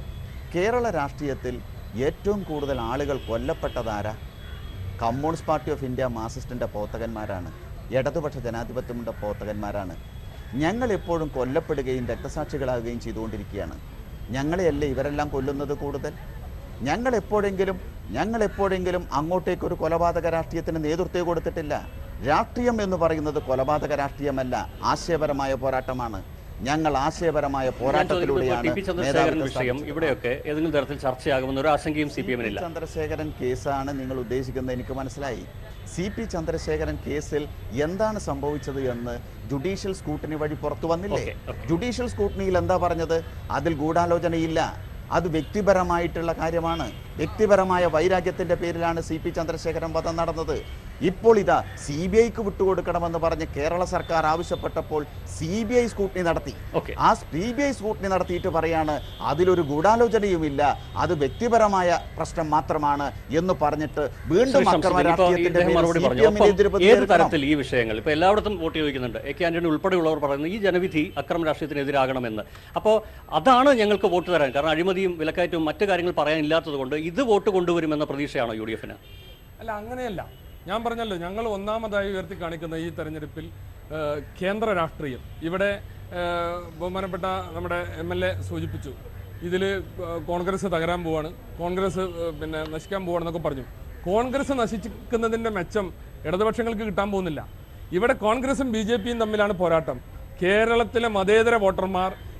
കേരള രാഷ്ട്രീയത്തിൽ ഏറ്റവും കൂടുതൽ ആളുകൾ കൊല്ലപ്പെട്ടതാരാ കമ്മ്യൂണിസ്റ്റ് പാർട്ടി ഓഫ് ഇന്ത്യ മാർസിസ്റ്റിൻ്റെ പോത്തകന്മാരാണ് ഇടതുപക്ഷ ജനാധിപത്യത്തിൻ്റെ പോത്തകന്മാരാണ് ഞങ്ങൾ എപ്പോഴും കൊല്ലപ്പെടുകയും രക്തസാക്ഷികളാകുകയും ചെയ്തുകൊണ്ടിരിക്കുകയാണ് ഞങ്ങളെയല്ലേ ഇവരെല്ലാം കൊല്ലുന്നത് കൂടുതൽ ഞങ്ങൾ എപ്പോഴെങ്കിലും ഞങ്ങൾ എപ്പോഴെങ്കിലും അങ്ങോട്ടേക്ക് ഒരു കൊലപാതക രാഷ്ട്രീയത്തിന് നേതൃത്വം കൊടുത്തിട്ടില്ല രാഷ്ട്രീയം എന്ന് പറയുന്നത് കൊലപാതക രാഷ്ട്രീയമല്ല ആശയപരമായ പോരാട്ടമാണ് ഞങ്ങൾ ആശയപരമായ ഞാൻ ചോദിക്കുന്നത് ഇപ്പോൾ പോരാട്ടത്തിലൂടെയാണ് ടി പി ചന്ദ്രശേഖരൻ മേധാവിത്വം വിഷയം സ്ഥാപിച്ചത്. ഇവിടെയൊക്കെ ഏതെങ്കിലും തരത്തിൽ ചർച്ചയാകുമെന്ന ഒരു ആശങ്കയും സി പി എമ്മിനില്ല ചന്ദ്രശേഖരൻ കേസാണ് നിങ്ങൾ ഉദ്ദേശിക്കുന്നത് എനിക്ക് മനസ്സിലായി സി പി ചന്ദ്രശേഖരൻ കേസിൽ എന്താണ് സംഭവിച്ചത് എന്ന് ജുഡീഷ്യൽ സ്കൂട്ടിനി വഴി പുറത്തു വന്നില്ലേ Okay, okay. ജുഡീഷ്യൽ സ്കൂട്ടിനിയിൽ എന്താ പറഞ്ഞത് അതിൽ ഗൂഢാലോചനയില്ല അത് വ്യക്തിപരമായിട്ടുള്ള കാര്യമാണ് വ്യക്തിപരമായ വൈരാഗ്യത്തിന്റെ പേരിലാണ് സി പി ചന്ദ്രശേഖരൻ വധം നടന്നത് ഇപ്പോൾ ഇതാ സി ബി ഐക്ക് വിട്ടുകൊടുക്കണമെന്ന് പറഞ്ഞ് കേരള സർക്കാർ ആവശ്യപ്പെട്ടപ്പോൾ സി ബി ഐ സ്കൂട്ടിനി നടത്തി ഓക്കെ ആ സി ബി ഐ സ്കൂട്ടിനി നടത്തിയിട്ട് പറയാണ് അതിലൊരു ഗൂഢാലോചനയുമില്ല അത് വ്യക്തിപരമായ പ്രശ്നം മാത്രമാണ് എന്ന് പറഞ്ഞിട്ട് വീണ്ടും ശ്രീ അക്രമ ശംസുദ്ദീൻ, ഇപ്പോൾ രാഷ്ട്രീയത്തിന്റെ ഇദ്ദേഹം മറുപടി പേരിൽ പറഞ്ഞു CPM ന് എതിരെ ഒപ്പം ഏത് പ്രതികരിക്കണം. തരത്തിൽ ഈ വിഷയങ്ങൾ ഇപ്പോൾ എല്ലായിടത്തും വോട്ട് ചോദിക്കുന്നുണ്ട് എ കെ ആന്റണി ഉൾപ്പെടെയുള്ളവർ പറയുന്നത് ഈ ജനവിധി അക്രമ രാഷ്ട്രീയത്തിനെതിരാകണമെന്ന് അപ്പോൾ അതാണ് ഞങ്ങൾക്ക് വോട്ട് തരാൻ കാരണം അഴിമതിയും വിലക്കയറ്റവും മറ്റു കാര്യങ്ങൾ പറയാനില്ലാത്തത് കൊണ്ട് ഇത് വോട്ട് കൊണ്ടുവരുമെന്ന പ്രതീക്ഷയാണോ യു ഡി എഫിന് അല്ല അങ്ങനെയല്ല ഞാൻ പറഞ്ഞല്ലോ ഞങ്ങൾ ഒന്നാമതായി ഉയർത്തി കാണിക്കുന്ന ഈ തെരഞ്ഞെടുപ്പിൽ ആ, കേന്ദ്ര രാഷ്ട്രീയം ഇവിടെ ആ, ബഹുമാനപ്പെട്ട നമ്മുടെ എം എൽ എ സൂചിപ്പിച്ചു ഇതിൽ കോൺഗ്രസ് തകരാൻ പോവാണ് കോൺഗ്രസ് ആ, പിന്നെ നശിക്കാൻ പോവാണെന്നൊക്കെ പറഞ്ഞു കോൺഗ്രസ് നശിക്കുന്നതിൻ്റെ മെച്ചം ഇടതുപക്ഷങ്ങൾക്ക് കിട്ടാൻ പോകുന്നില്ല ഇവിടെ കോൺഗ്രസും ബി ജെ പിയും തമ്മിലാണ് പോരാട്ടം കേരളത്തിലെ മതേതര വോട്ടർമാർ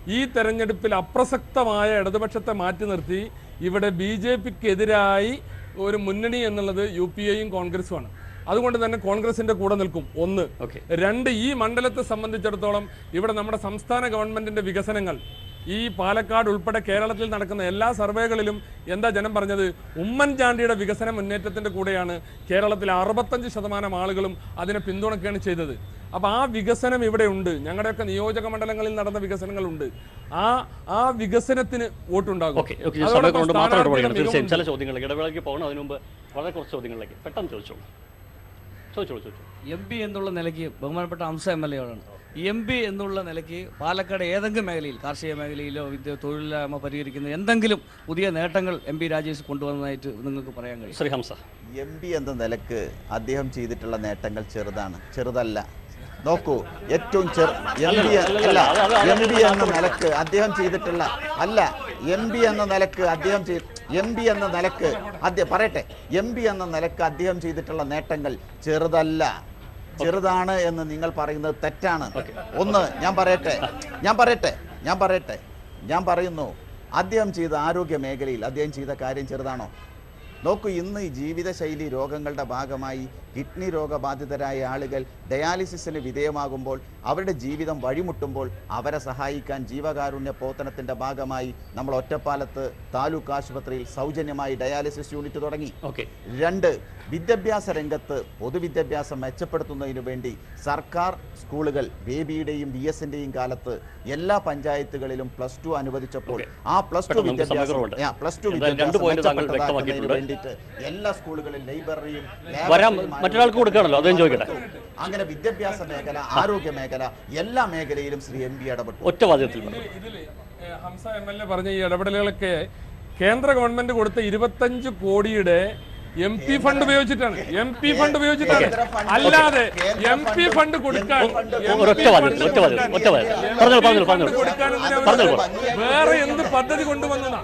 ഈ തെരഞ്ഞെടുപ്പിൽ അപ്രസക്തമായ ഇടതുപക്ഷത്തെ മാറ്റി നിർത്തി ഇവിടെ ബി ജെ പിക്കെതിരായി ഒരു മുന്നണി എന്നുള്ളത് യു പി എയും കോൺഗ്രസുമാണ് അതുകൊണ്ട് തന്നെ കോൺഗ്രസിന്റെ കൂടെ നിൽക്കും ഒന്ന് ഓക്കെ രണ്ട് ഈ മണ്ഡലത്തെ സംബന്ധിച്ചിടത്തോളം ഇവിടെ നമ്മുടെ സംസ്ഥാന ഗവൺമെന്റിന്റെ വികസനങ്ങൾ ഈ പാലക്കാട് ഉൾപ്പെടെ കേരളത്തിൽ നടക്കുന്ന എല്ലാ സർവേകളിലും എന്താ ജനം പറഞ്ഞത് ഉമ്മൻചാണ്ടിയുടെ വികസന മുന്നേറ്റത്തിന്റെ കൂടെയാണ് കേരളത്തിലെ അറുപത്തഞ്ച് ശതമാനം ആളുകളും അതിനെ പിന്തുണയ്ക്കുകയാണ് ചെയ്തത് അപ്പൊ ആ വികസനം ഇവിടെ ഉണ്ട് ഞങ്ങളുടെയൊക്കെ നിയോജക മണ്ഡലങ്ങളിൽ നടന്ന വികസനങ്ങളുണ്ട് ആ ആ വികസനത്തിന് വോട്ടുണ്ടാകും ഓക്കെ ഓക്കെ സമയം അതോടൊപ്പം കൊണ്ട് മാത്രം ഇടപെടുകയാണ് സ്ഥാനാർത്ഥിയുടെ തീർച്ചയായും ചില മികവുണ്ട്. ചോദ്യങ്ങളിലേക്ക് ഇടവേളയ്ക്ക് പോകണം അതിന് മുമ്പ് വളരെ കുറച്ച് ചോദ്യങ്ങളിലേക്ക് പെട്ടെന്ന് ചോദിച്ചോളൂ ചോദിച്ചോളൂ ചോദിച്ചോളൂ എം പി എന്നുള്ള നിലയ്ക്ക് ബഹുമാനപ്പെട്ട അംസ എം എൽ എയോടാണ് എം പി എന്നുള്ള നിലയ്ക്ക് പാലക്കാട് ഏതെങ്കിലും മേഖലയിൽ കാർഷിക മേഖലയിലോ വിദ്യ തൊഴിലില്ലായ്മ പരിഹരിക്കുന്ന എന്തെങ്കിലും പുതിയ നേട്ടങ്ങൾ എം പി രാജേഷ് കൊണ്ടുവന്നതായിട്ട് നിങ്ങൾക്ക് പറയാൻ കഴിയും ശ്രീ ഹംസ എം പി എന്ന നിലക്ക് അദ്ദേഹം ചെയ്തിട്ടുള്ള നേട്ടങ്ങൾ ചെറുതാണ് ചെറുതല്ല നോക്കൂ ഏറ്റവും ചെറു എം പി അല്ല എം പി എന്ന നിലക്ക് അദ്ദേഹം ചെയ്തിട്ടുള്ള അല്ല എം പി എന്ന നിലക്ക് അദ്ദേഹം ചെയ് എം പി എന്ന നിലക്ക് അദ്ദേഹം പറയട്ടെ എം പി എന്ന നിലക്ക് അദ്ദേഹം ചെയ്തിട്ടുള്ള നേട്ടങ്ങൾ ചെറുതല്ല ചെറുതാണ് എന്ന് നിങ്ങൾ പറയുന്നത് തെറ്റാണ് ഒന്ന് ഞാൻ പറയട്ടെ ഞാൻ പറയട്ടെ ഞാൻ പറയട്ടെ ഞാൻ പറയുന്നു അദ്ദേഹം ചെയ്ത ആരോഗ്യ മേഖലയിൽ അദ്ദേഹം ചെയ്ത കാര്യം ചെറുതാണോ നോക്കൂ ഇന്ന് ഈ ജീവിതശൈലി രോഗങ്ങളുടെ ഭാഗമായി കിഡ്നി രോഗബാധിതരായ ആളുകൾ ഡയാലിസിസിന് വിധേയമാകുമ്പോൾ അവരുടെ ജീവിതം വഴിമുട്ടുമ്പോൾ അവരെ സഹായിക്കാൻ ജീവകാരുണ്യ പ്രവർത്തനത്തിൻ്റെ ഭാഗമായി നമ്മൾ ഒറ്റപ്പാലത്ത് താലൂക്ക് ആശുപത്രിയിൽ സൗജന്യമായി ഡയാലിസിസ് യൂണിറ്റ് തുടങ്ങി ഓക്കെ രണ്ട് വിദ്യാഭ്യാസ രംഗത്ത് പൊതുവിദ്യാഭ്യാസം മെച്ചപ്പെടുത്തുന്നതിനു വേണ്ടി സർക്കാർ സ്കൂളുകൾ ബേബിയുടെയും ബി എസിന്റെയും കാലത്ത് എല്ലാ പഞ്ചായത്തുകളിലും പ്ലസ് ടു അനുവദിച്ചപ്പോൾ Okay. ആ പ്ലസ് ടു പെട്ടെന്ന് നമുക്ക് വിദ്യാഭ്യാസം സമയക്കുറവുണ്ട്. ആ, പ്ലസ് ടു എന്തായാലും രണ്ട് point താങ്കൾ മെച്ചപ്പെട്ടതാക്കുന്നതിന് വ്യക്തമാക്കിയിട്ടുണ്ട്. വേണ്ടിയിട്ട് എല്ലാ സ്കൂളുകളിലും ലൈബ്രറിയും വരാം, ലാബറട്ടറിയും മറ്റൊരാൾക്ക് കൊടുക്കുകയാണല്ലോ, അദ്ദേഹം ചോദിക്കട്ടെ. അങ്ങനെ വിദ്യാഭ്യാസ മേഖല ആരോഗ്യ മേഖല എല്ലാ മേഖലയിലും ശ്രീ എം പി ഇടപെട്ടു ഒറ്റ വാചകത്തിൽ പറഞ്ഞു ഇതില് ഏഹ് ഹംസ എം എൽ എ പറഞ്ഞ ഈ ഇടപെടലുകളൊക്കെ കേന്ദ്ര ഗവൺമെന്റ് കൊടുത്ത ഇരുപത്തഞ്ച് കോടിയുടെ എം പി ഫണ്ട് ഉപയോഗിച്ചിട്ടാണ് എം പി ഫണ്ട് ഉപയോഗിച്ചിട്ടാണ് കേന്ദ്ര ഫണ്ട് അല്ലാതെ കേന്ദ്ര എം പി ഫണ്ട് ഫണ്ട് കൊടുക്കാൻ ഫണ്ട് എം ഒരൊറ്റ പി വാചകം, ഫണ്ട് ഒറ്റ വാചകം, കൊടുക്കാൻ- ഒറ്റ വാചകം. എം പറഞ്ഞോളൂ, പി പറഞ്ഞോളൂ, ഫണ്ട് പറഞ്ഞോളൂ. കൊടുക്കാൻ എന്തിനാ പറഞ്ഞോളൂ. വേറെ എന്ത് പദ്ധതി കൊണ്ടുവന്നതാ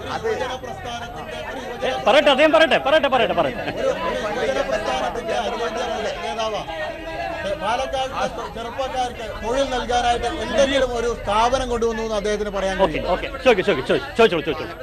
ഏ, പറയട്ടെ അദ്ദേഹം പറയട്ടെ പറയട്ടെ പറയട്ടെ പറയട്ടെ നേതാവാ പാലക്കാട് ചെറുപ്പക്കാർക്ക് തൊഴിൽ നൽകാനായിട്ട് എന്തെങ്കിലും ഒരു സ്ഥാപനം കൊണ്ടുവന്നു എന്ന് അദ്ദേഹത്തിന് പറയാൻ ഓക്കെ കഴിയും ഓക്കെ ചോദിക്കും ചോദിക്കും ചോദിച്ചോളൂ ചോദിച്ചോളൂ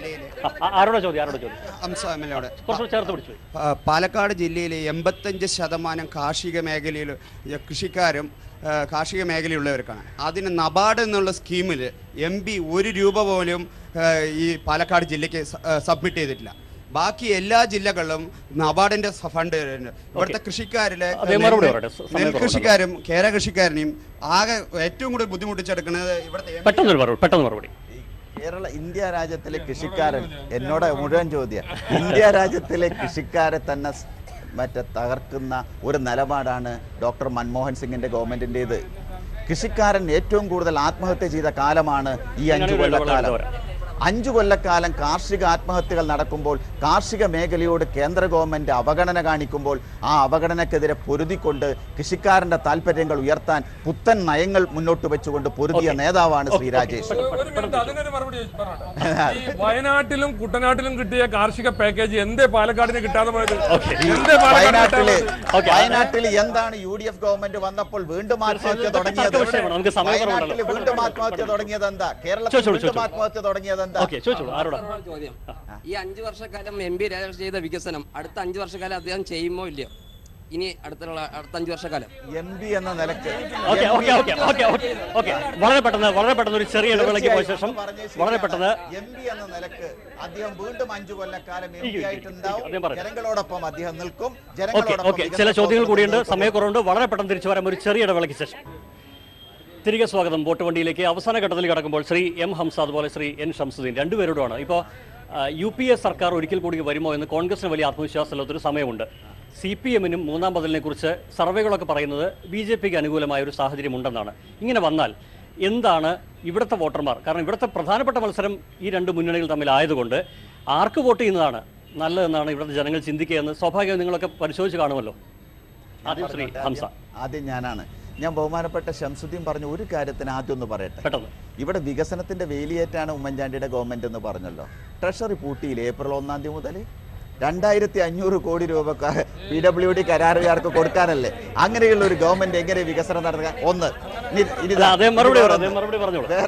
ആ, ആ, ആരോടാ ചോദ്യം ആരോടാ ചോദ്യം ഹംസ എം എൽ എയുടെ കുറച്ചുകൂടി ചേർത്ത് പിടിച്ചു പ- പാലക്കാട് ജില്ലയിലെ എൺപത്തഞ്ച് ശതമാനം കാർഷിക മേഖലയിൽ കൃഷിക്കാരും ആ, കാർഷിക മേഖലയുള്ളവർക്കാണ് അതിന് നബാർഡ് എന്നുള്ള സ്കീമിൽ എം പി ഒരു രൂപ പോലും ആ, ഈ പാലക്കാട് ജില്ലയ്ക്ക് സ- ആ, സബ്മിറ്റ് ചെയ്തിട്ടില്ല ബാക്കി എല്ലാ ജില്ലകളിലും നബാർഡിന്റെ സ- ഫണ്ട് വരുന്നുണ്ട്. ഇവിടുത്തെ കൃഷിക്കാരിലെ അതേ മറുപടി പറയട്ടെ. സ- സമയം നെൽകൃഷിക്കാരും കേര കൃഷിക്കാരനെയും ആകെ ഏറ്റവും കൂടുതൽ ബുദ്ധിമുട്ടിച്ചെടുക്കുന്നത് ഇവിടുത്തെ എം പെട്ടെന്ന് ഒരു മറുപടി പെട്ടെന്ന് മറുപടി കേരള ഇന്ത്യ രാജ്യത്തിലെ കൃഷിക്കാരൻ എന്നോട് മുഴുവൻ ചോദ്യം ഇന്ത്യ രാജ്യത്തിലെ കൃഷിക്കാരെ തന്നെ സ് മറ്റേ തകർക്കുന്ന ഒരു നിലപാടാണ് ഡോക്ടർ മൻമോഹൻ സിംഗിന്റെ ഗവൺമെന്റിൻ്റെത് കൃഷിക്കാരൻ ഏറ്റവും കൂടുതൽ ആത്മഹത്യ ചെയ്ത കാലമാണ് ഈ അഞ്ചു ഞാനൊരു കൊല്ലക്കാലം ഇടവേള അഞ്ചു കൊല്ലക്കാലം കാർഷിക ആത്മഹത്യകൾ നടക്കുമ്പോൾ കാർഷിക മേഖലയോട് കേന്ദ്ര ഗവൺമെന്റ് അവഗണന കാണിക്കുമ്പോൾ ആ അവഗണനക്കെതിരെ പൊരുതിക്കൊണ്ട് കൃഷിക്കാരന്റെ താല്പര്യങ്ങൾ ഉയർത്താൻ പുത്തൻ നയങ്ങൾ മുന്നോട്ട് വെച്ചുകൊണ്ട് പൊരുതിയ നേതാവാണ് ശ്രീ രാജേഷ് ഒരു മിനിറ്റ് അതിനൊരു മറുപടി ചോദിച്ചു, പറഞ്ഞോട്ടെ. ഈ വയനാട്ടിലും കുട്ടനാട്ടിലും കിട്ടിയ കാർഷിക പാക്കേജ് എന്തേ പാലക്കാടിന് കിട്ടാതെ പോയത് എന്തേ പാലക്കാട് വയനാട്ടില് ഓക്കേ. വയനാട്ടിൽ എന്താണ് യു ഡി എഫ് ഗവൺമെന്റ് വന്നപ്പോൾ വീണ്ടും ആത്മഹത്യ ഇതൊക്കെ തുടങ്ങിയത് തർക്ക വിഷയമാണ്. നമുക്ക് സമയം വയനാട്ടിൽ കുറവുണ്ടല്ലോ. വീണ്ടും ആത്മഹത്യ തുടങ്ങിയത് എന്താ കേരളത്തിൽ ചോദിച്ചോളൂ, വീണ്ടും ചോദിച്ചോളൂ. ആത്മഹത്യ തുടങ്ങിയത് എന്താ ഓക്കെ ചോദിച്ചോളൂ ആരോടാ ചോദ്യം ഈ അഞ്ചു വർഷക്കാലം എം പി രാജേഷ് ചെയ്ത വികസനം അടുത്ത അഞ്ചു വർഷക്കാലം അദ്ദേഹം ചെയ്യുമോ ഇല്ലയോ ഇനി അടുത്തുള്ള അടുത്ത അഞ്ചു വർഷക്കാലം എം പി എന്ന നിലക്ക് okay okay okay okay okay okay വളരെ പെട്ടെന്ന് വളരെ പെട്ടെന്ന് ഒരു ചെറിയ ഇടവേളയ്ക്ക് പോയ ശേഷം വളരെ പെട്ടെന്ന് എം പി എന്ന നിലക്ക് അദ്ദേഹം വീണ്ടും അഞ്ചു കൊല്ലക്കാലം എം ഇരിക്കൂ, പി ഇരിക്കൂ, ആയിട്ടുണ്ടാവും അദ്ദേഹം പറയട്ടെ. ജനങ്ങളോടൊപ്പം അദ്ദേഹം നിൽക്കും ഓക്കെ ജനങ്ങളോടൊപ്പം ഓക്കെ വികസന ചില ചോദ്യങ്ങൾ കൂടിയുണ്ട് പ്രവർത്തനങ്ങൾ സമയക്കുറവുണ്ട് വളരെ പെട്ടെന്ന് തിരിച്ചു വരാം ഒരു ചെറിയ ഇടവേളയ്ക്ക് ശേഷം തിരികെ സ്വാഗതം വോട്ട് വണ്ടിയിലേക്ക് അവസാന ഘട്ടത്തിൽ കടക്കുമ്പോൾ ശ്രീ എം ഹംസ അതുപോലെ ശ്രീ എൻ ഷംസുദ്ദീൻ രണ്ടുപേരോടുമാണ് ഇപ്പോൾ യു പി എ സർക്കാർ ഒരിക്കൽ കൂടി വരുമോ എന്ന് കോൺഗ്രസിന് വലിയ ആത്മവിശ്വാസമില്ലാത്തൊരു സമയമുണ്ട് സി പി എമ്മിനും മൂന്നാം ബദലിനെ കുറിച്ച് സർവേകളൊക്കെ പറയുന്നത് ബി ജെ പിക്ക് അനുകൂലമായ ഒരു സാഹചര്യം ഉണ്ടെന്നാണ് ഇങ്ങനെ വന്നാൽ എന്താണ് ഇവിടുത്തെ വോട്ടർമാർ കാരണം ഇവിടുത്തെ പ്രധാനപ്പെട്ട മത്സരം ഈ രണ്ട് മുന്നണികൾ തമ്മിലായതുകൊണ്ട് ആർക്ക് വോട്ട് ചെയ്യുന്നതാണ് നല്ലതെന്നാണ് ഇവിടുത്തെ ജനങ്ങൾ ചിന്തിക്കുക എന്ന് സ്വാഭാവികമായി നിങ്ങളൊക്കെ പരിശോധിച്ച് കാണുമല്ലോ ആദ്യം ശ്രീ ഹംസ ആദ്യം ഞാനാണ് ഞാൻ ബഹുമാനപ്പെട്ട ശംസുദ്ദീൻ പറഞ്ഞ ഒരു കാര്യത്തിന് ആദ്യം ഒന്ന് പറയട്ടെ പെട്ടെന്ന് ഇവിടെ വികസനത്തിന്റെ വേലിയേറ്റാണ് ഉമ്മൻചാണ്ടിയുടെ ഗവൺമെന്റ് എന്ന് പറഞ്ഞല്ലോ ട്രഷറി പൂട്ടിയില്ല ഏപ്രിൽ ഒന്നാം തീയതി മുതൽ രണ്ടായിരത്തി അഞ്ഞൂറ് കോടി രൂപ പി ഡബ്ല്യു ഡി കരാറുകാർക്ക് കൊടുക്കാനല്ലേ അങ്ങനെയുള്ള ഒരു ഗവൺമെന്റ് എങ്ങനെ വികസനം നടത്തുക ഒന്ന് ഇനി- ഇനി അല്ല, ഇതാ, അദ്ദേഹം മറുപടി ഇനി പറ വേറെ അദ്ദേഹം മറുപടി പറഞ്ഞോളൂ വേറെ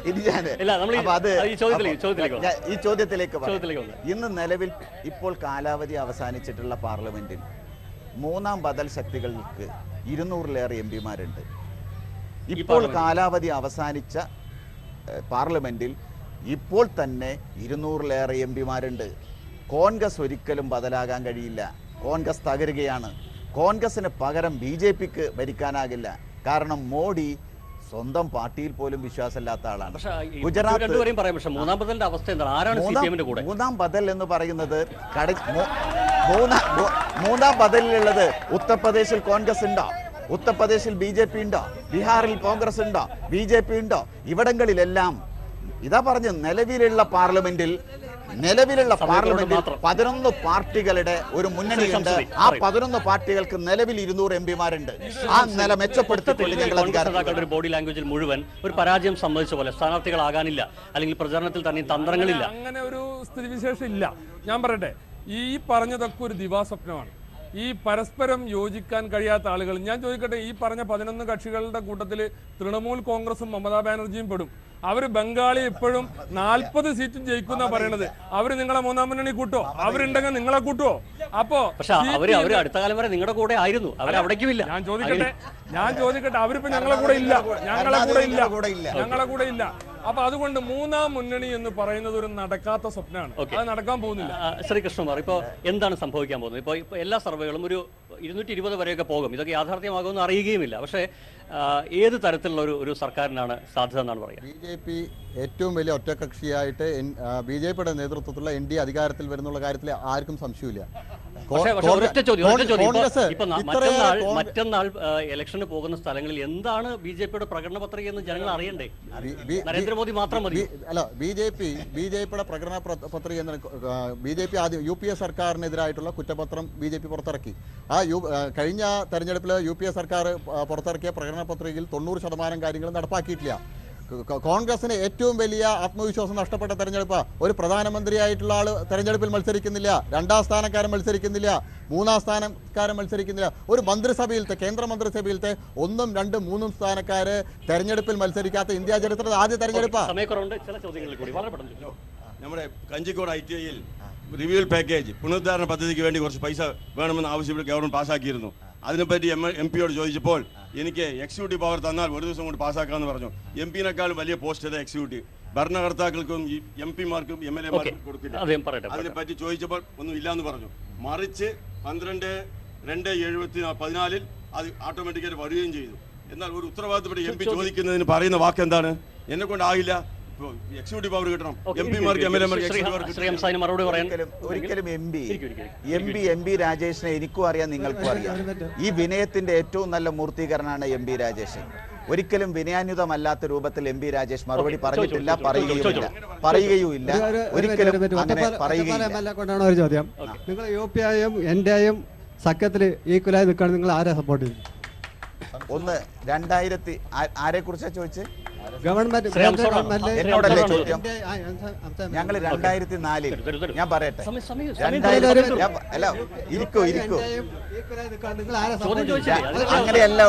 ഇനി ഞാൻ ഇല്ല, നമ്മൾ ഈ- അപ്പൊ അത് ഈ ചോദ്യത്തിലേക്ക്- അപ്പൊ ചോദ്യത്തിലേക്ക് വന്നു. ഞാൻ ഈ ചോദ്യത്തിലേക്ക് വരാം. ചോദ്യത്തിലേക്ക് വന്നു. ഇന്ന് നിലവിൽ ഇപ്പോൾ കാലാവധി അവസാനിച്ചിട്ടുള്ള പാർലമെന്റിൽ മൂന്നാം ബദൽ ശക്തികൾക്ക് ഇരുന്നൂറിലേറെ എം പിമാരുണ്ട് ഇപ്പോൾ പാർലമെന്റിൽ. കാലാവധി അവസാനിച്ച ഏഹ്, പാർലമെന്റിൽ ഇപ്പോൾ തന്നെ ഇരുന്നൂറിലേറെ എം പിമാരുണ്ട് കോൺഗ്രസ് ഒരിക്കലും ബദലാകാൻ കഴിയില്ല കോൺഗ്രസ് തകരുകയാണ് കോൺഗ്രസിന് പകരം ബി ജെ പിക്ക് ഭരിക്കാനാകില്ല കാരണം മോഡി സ്വന്തം പാർട്ടിയിൽ പോലും വിശ്വാസമില്ലാത്ത ആളാണ് പക്ഷേ ഈ ഗുജറാത്ത് രണ്ടുപേരെയും പറയാം പക്ഷേ മൂന്നാം ബദലിന്റെ അവസ്ഥ എന്താണ് ആരാണ് സി പി മൂന്നാം എമ്മിന്റെ കൂടെ മൂന്നാം ബദൽ എന്ന് പറയുന്നത് കട മൂ- മൂന്നാം മൂ- മൂന്നാം ബദലിലുള്ളത് ഉത്തർപ്രദേശിൽ കോൺഗ്രസ് ഉണ്ടോ ഉത്തർപ്രദേശിൽ ബി ജെ പി ഉണ്ടോ ബീഹാറിൽ കോൺഗ്രസ് ഉണ്ടോ ബി ജെ പി ഉണ്ടോ ഇവിടങ്ങളിലെല്ലാം ഇതാ പറഞ്ഞു നിലവിലുള്ള പാർലമെന്റിൽ നിലവിലുള്ള സമയത്തോട് പാർലമെന്റിൽ മാത്രം. പതിനൊന്ന് പാർട്ടികളുടെ ഒരു മുന്നണിയുണ്ട് ശരി, ആ പറയൂ. പതിനൊന്ന് പാർട്ടികൾക്ക് നിലവിൽ ഇരുന്നൂറ് എം പിമാരുണ്ട് ആ നില മെച്ചപ്പെടുത്തിക്കൊണ്ട് മൊത്തത്തിൽ ഞങ്ങൾ കോൺഗ്രസ് അധികാരത്തിൽ നേതാക്കളുടെ ഒരു ബോഡി ലാംഗ്വേജിൽ മുഴുവൻ ഒരു പരാജയം സംബന്ധിച്ച പോലെ സ്ഥാനാർത്ഥികളാകാനില്ല അല്ലെങ്കിൽ പ്രചരണത്തിൽ തന്നെ തന്ത്രങ്ങളില്ല അങ്ങനെ ഒരു സ്ഥിതിവിശേഷം ഇല്ല ഞാൻ പറയട്ടെ ഈ പറഞ്ഞതൊക്കെ ഒരു ദിവാസ്വപ്നമാണ് ഈ പരസ്പരം യോജിക്കാൻ കഴിയാത്ത ആളുകൾ ഞാൻ ചോദിക്കട്ടെ ഈ പറഞ്ഞ പതിനൊന്ന് കക്ഷികളുടെ കൂട്ടത്തിൽ തൃണമൂൽ കോൺഗ്രസും മമതാ ബാനർജിയും പെടും അവര് ബംഗാളി ഇപ്പോഴും നാൽപ്പത് സീറ്റും ജയിക്കുന്ന പറയണത് അവര് നിങ്ങളെ മൂന്നാം മുന്നണി കൂട്ടോ അവരുണ്ടെങ്കിൽ നിങ്ങളെ കൂട്ടോ അപ്പോ പക്ഷെ അവര് അവര് CPM അടുത്ത കാലം വരെ നിങ്ങളുടെ കൂടെ ആയിരുന്നു അവർ അവിടേക്കുമില്ല ഞാൻ ചോദിക്കട്ടെ ഞാൻ ചോദിക്കട്ടെ അവരിപ്പോ ഞങ്ങളെ കൂടെ ഇല്ല ഞങ്ങളെ കൂടെ ഇല്ല കൂടെ ഇല്ല. ഞങ്ങളെ കൂടെ ഇല്ല അപ്പൊ അതുകൊണ്ട് മൂന്നാം മുന്നണി എന്ന് പറയുന്നത് ഒരു നടക്കാത്ത സ്വപ്നമാണ് Okay. അത് നടക്കാൻ പോകുന്നില്ല ആ, ശ്രീ കൃഷ്ണകുമാർ ഇപ്പോൾ എന്താണ് സംഭവിക്കാൻ പോകുന്നത് ഇപ്പോൾ ഇപ്പോൾ എല്ലാ സർവേകളും ഒരു ഇരുന്നൂറ്റി ഇരുപത് വരെയൊക്കെ പോകും ഇതൊക്കെ യാഥാർത്ഥ്യമാകുമെന്ന് അറിയുകയുമില്ല പക്ഷേ ആ, ഏത് തരത്തിലുള്ള ഒരു ഒരു സർക്കാരിനാണ് സാധ്യത എന്നാണ് പറയുക ബി ജെ പി ഏറ്റവും വലിയ ഒറ്റകക്ഷിയായിട്ട് ബി ജെ പിയുടെ നേതൃത്വത്തിലുള്ള എൻ ഡി അധികാരത്തിൽ വരുന്നുള്ള കാര്യത്തിൽ ആർക്കും സംശയമില്ല കോ- പക്ഷേ പക്ഷേ കോൺഗ്ര- ഒരൊറ്റ ചോദ്യം ഒരൊറ്റ ചോദ്യം ഇപ്പൊ- കോൺഗ്രസ് ഇപ്പൊ ന- ഇത്രയേറെ മറ്റന്നാൾ കോൺഗ്ര- മറ്റന്നാൾ ആ, ഇലക്ഷന് പോകുന്ന സ്ഥലങ്ങളിൽ എന്താണ് ബി ജെ പിയുടെ പ്രകടന പത്രിക എന്ന് ജനങ്ങൾ അറിയണ്ടേ ബി- ബി- നരേന്ദ്രമോദി മാത്രം മതി ബി- അല്ല ബി ജെ പി ബി ജെ പിയുടെ പ്രകടന പ്ര- പത്രിക എന്ന ബി ജെ പി ആദ്യം യു പി എ സർക്കാരിനെതിരായിട്ടുള്ള കുറ്റപത്രം ബി ജെ പി പുറത്തിറക്കി ആ യു ആ, കഴിഞ്ഞ തെരഞ്ഞെടുപ്പിൽ യു പി എ സർക്കാർ ആ, പുറത്തിറക്കിയ പ്രകടന പത്രികയിൽ തൊണ്ണൂറ് ശതമാനം കാര്യങ്ങൾ നടപ്പാക്കിയിട്ടില്ല കോ- കോൺഗ്രസിന് ഏറ്റവും വലിയ ആത്മവിശ്വാസം നഷ്ടപ്പെട്ട തെരഞ്ഞെടുപ്പ് ഒരു പ്രധാനമന്ത്രിയായിട്ടുള്ള ആൾ തെരഞ്ഞെടുപ്പിൽ മത്സരിക്കുന്നില്ല രണ്ടാം സ്ഥാനക്കാരൻ മത്സരിക്കുന്നില്ല മൂന്നാം സ്ഥാനക്കാരൻ മത്സരിക്കുന്നില്ല ഒരു മന്ത്രിസഭയിലത്തെ കേന്ദ്ര മന്ത്രിസഭയിലത്തെ ഒന്നും രണ്ടും മൂന്നും സ്ഥാനക്കാര് തെരഞ്ഞെടുപ്പിൽ മത്സരിക്കാത്ത ഇന്ത്യ ചരിത്രത്തിൽ ആദ്യ തെരഞ്ഞെടുപ്പാ സമയക്കുറവുണ്ട് ചില ചോദ്യങ്ങളിൽ കൂടി വളരെ പെട്ടെന്ന് നമ്മുടെ കഞ്ചിക്കോട് ഐ ടി ഐയിൽ റിവ്യൂൽ പാക്കേജ് പുനരുദ്ധാരണ പദ്ധതിക്ക് വേണ്ടി കുറച്ച് പൈസ വേണമെന്ന് ആവശ്യപ്പെട്ട് ഗവൺമെന്റ് പാസ്സാക്കിയിരുന്നു അതിനെപ്പറ്റി എം എം പിയോട് ചോദിച്ചപ്പോൾ എനിക്ക് എക്സിക്യൂട്ടീവ് പവർ തന്നാൽ ഒരു ദിവസം കൊണ്ട് പാസ്സാക്കാമെന്ന് പറഞ്ഞു എം പിനേക്കാളും വലിയ പോസ്റ്റ് അത് എക്സിക്യൂട്ടീവ് ഭരണകർത്താക്കൾക്കും ഈ എം പിമാർക്കും എം എൽ എമാർക്കും കൊടുക്കില്ല അദ്ദേഹം പറയട്ടെ അതിനെപ്പറ്റി ചോദിച്ചപ്പോൾ ഒന്നും ഇല്ലാന്ന് പറഞ്ഞു മറിച്ച് പന്ത്രണ്ട് രണ്ട് എഴുപത്തി പതിനാലിൽ അത് ഓട്ടോമാറ്റിക്കായിട്ട് വരികയും ചെയ്തു എന്നാൽ ഒരു ഉത്തരവാദിത്തപ്പെട്ട എം പി ചോദിക്കുന്നതിന് പറയുന്ന വാക്ക് എന്താണ് എന്നെ കൊണ്ടാകില്ല എക്സിക്യൂട്ടീവ് പവർ കിട്ടണം എം പിമാർക്ക് എം എൽ എമാർക്ക് ശ്രീ എക്സിക്യൂട്ടീവ് പവർ ശ്രീ ഹംസാന് മറുപടി പറയാൻ ഒരിക്കലും ഒരിക്കലും എം പി ഇരിക്കൂ, ഇരിക്കൂ. എം പി എം പി രാജേഷിനെ എനിക്കും അറിയാം നിങ്ങൾക്കും അറിയാം ഈ വിനയത്തിന്റെ ഏറ്റവും നല്ല മൂർത്തീകരണമാണ് എം പി രാജേഷ് ഒരിക്കലും വിനയാന്യുതമല്ലാത്ത രൂപത്തിൽ എം പി രാജേഷ് മറുപടി ഓക്കേ, പറഞ്ഞിട്ടില്ല ചോദിച്ചോ, പറയുകയുമില്ല ചോദിച്ചോ. പറയുകയുമില്ല ഒരു- ഒരു- ഒരു ഒരിക്കലും മിനിറ്റ്, അങ്ങനെ ഒറ്റപ്പാലം- ഒറ്റപ്പാലം പറയുകയില്ല MLA കൊണ്ടാണ് ഒരു ചോദ്യം നിങ്ങൾ യു പി ഐയും എൻ്റെ ഐയും സഖ്യത്തിൽ ഈക്വലായി നിൽക്കുകയാണ് നിങ്ങൾ ആരെ സപ്പോർട്ട് ചെയ്യും ഒന്ന് രണ്ടായിരത്തി ആരെ കുറിച്ചാ ചോദിച്ചത് ഗവൺമെന്റ് ശ്രീ കേന്ദ്ര ഹംസ ഗവൺമെന്റ് എന്നോടല്ലേ ഹംസ ചോദ്യം എൻ്റെ ആ, ഹംസ- ഹംസ ഞങ്ങൾ രണ്ടായിരത്തി നാലിൽ തരൂ, തരൂ. ഞാൻ പറയട്ടെ സമയം സമയം സമയം രണ്ടായിരത്തി തരൂ. ഞാൻ പ- അല്ല ഇരിക്കൂ ഇരിക്കൂ എൻ്റെ ഐയും ഈക്വലായി നിൽക്കുകയാണ് നിങ്ങൾ ആരെ ചോദ്യം സപ്പോർട്ട് ചെയ്യും ചോദിച്ചില്ലേ അത് അങ്ങനെയല്ല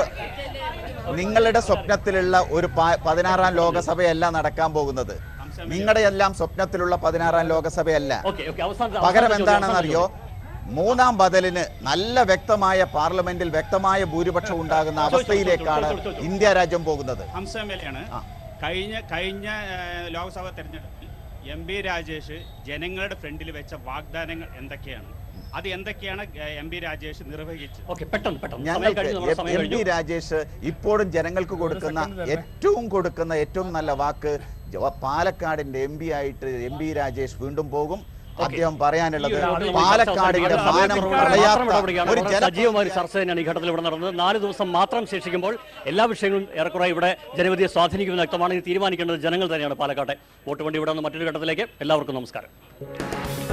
നിങ്ങളുടെ സ്വപ്നത്തിലുള്ള ഒരു പ- പതിനാറാം ലോകസഭയല്ല നടക്കാൻ പോകുന്നത് നിങ്ങളുടെ എല്ലാം സ്വപ്നത്തിലുള്ള പതിനാറാം ലോകസഭയല്ല ഓക്കെ ഓക്കെ അവസാനത്തെ പകരം അവസാനത്തെ ചോദ്യം, എന്താണെന്നറിയോ മൂന്നാം ബദലിന് നല്ല വ്യക്തമായ പാർലമെന്റിൽ വ്യക്തമായ ഭൂരിപക്ഷം ഉണ്ടാകുന്ന അവസ്ഥയിലേക്കാണ് ഇന്ത്യ രാജ്യം പോകുന്നത് ഹംസ എം എൽ എ ആണ് കഴിഞ്ഞ കഴിഞ്ഞ ഏഹ്, ലോക്സഭാ തെരഞ്ഞെടുപ്പിൽ എം പി രാജേഷ് ജനങ്ങളുടെ ഫ്രണ്ടിൽ വെച്ച വാഗ്ദാനങ്ങൾ എന്തൊക്കെയാണ് അത് എന്തൊക്കെയാണ് എം പി രാജേഷ് നിർവഹിച്ചത് ഓക്കെ പെട്ടെന്ന് പെട്ടെന്ന് സമയം ഞങ്ങൾക്ക് കഴിഞ്ഞു നമ്മുടെ സമയം എം പി കഴിഞ്ഞു രാജേഷ് ഇപ്പോഴും ജനങ്ങൾക്ക് കൊടുക്കുന്ന ഏറ്റവും കൊടുക്കുന്ന ഏറ്റവും നല്ല വാക്ക് ജവ- പാലക്കാടിന്റെ എം പി ആയിട്ട് എം പി രാജേഷ് വീണ്ടും പോകും അദ്ദേഹം പറയാനുള്ളത് ഈ ഒരു ആളിൽ പാലക്കാടിന്റെ മാത്രം മാനം ഇടപെടുകയാണ്. കളയാത്ത ഒരു വളരെ ജന സജീവമായ ഒരു ചർച്ച തന്നെയാണ് ഈ ഘട്ടത്തിൽ ഇവിടെ നടന്നത് നാല് ദിവസം മാത്രം ശേഷിക്കുമ്പോൾ എല്ലാ വിഷയങ്ങളും ഏറെക്കുറെ ഇവിടെ ജനവിധിയെ സ്വാധീനിക്കുമെന്ന് വ്യക്തമാണ് ഇത് തീരുമാനിക്കേണ്ടത് ജനങ്ങൾ തന്നെയാണ് പാലക്കാട്ടെ വോട്ട് വണ്ടി ഇവിടെ നിന്ന് മറ്റൊരു ഘട്ടത്തിലേക്ക് എല്ലാവർക്കും നമസ്കാരം